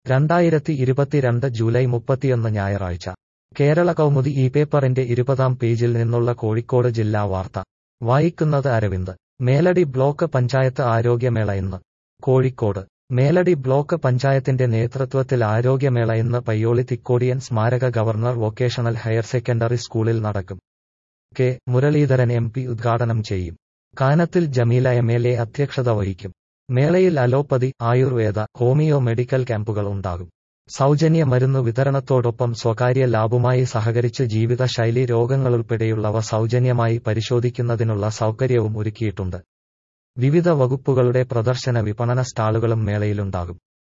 രണ്ടായിരത്തി ഇരുപത്തിരണ്ട് ജൂലൈ മുപ്പത്തിയൊന്ന് ഞായറാഴ്ച കേരള കൗമുദി ഈ പേപ്പറിന്റെ ഇരുപതാം പേജിൽ നിന്നുള്ള കോഴിക്കോട് ജില്ലാ വാർത്ത വായിക്കുന്നത് അരവിന്ദ് മേലടി ബ്ലോക്ക് പഞ്ചായത്ത് ആരോഗ്യമേള ഇന്ന് കോഴിക്കോട് മേലടി ബ്ലോക്ക് പഞ്ചായത്തിന്റെ നേതൃത്വത്തിൽ ആരോഗ്യമേള ഇന്ന് പയ്യോളി തിക്കോടിയൻ സ്മാരക ഗവർണർ വൊക്കേഷണൽ ഹയർ സെക്കൻഡറി സ്കൂളിൽ നടക്കും കെ മുരളീധരൻ എം പി ഉദ്ഘാടനം ചെയ്യും Kanathil Jameela M L A അധ്യക്ഷത വഹിക്കും മേളയിൽ അലോപ്പതി ആയുർവേദ ഹോമിയോ മെഡിക്കൽ ക്യാമ്പുകൾ ഉണ്ടാകും സൗജന്യ മരുന്ന് വിതരണത്തോടൊപ്പം സ്വകാര്യ ലാബുമായി സഹകരിച്ച് ജീവിതശൈലി രോഗങ്ങളുൾപ്പെടെയുള്ളവ സൗജന്യമായി പരിശോധിക്കുന്നതിനുള്ള സൗകര്യവും ഒരുക്കിയിട്ടുണ്ട് വിവിധ വകുപ്പുകളുടെ പ്രദർശന വിപണന സ്റ്റാളുകളും മേളയിലുണ്ടാകും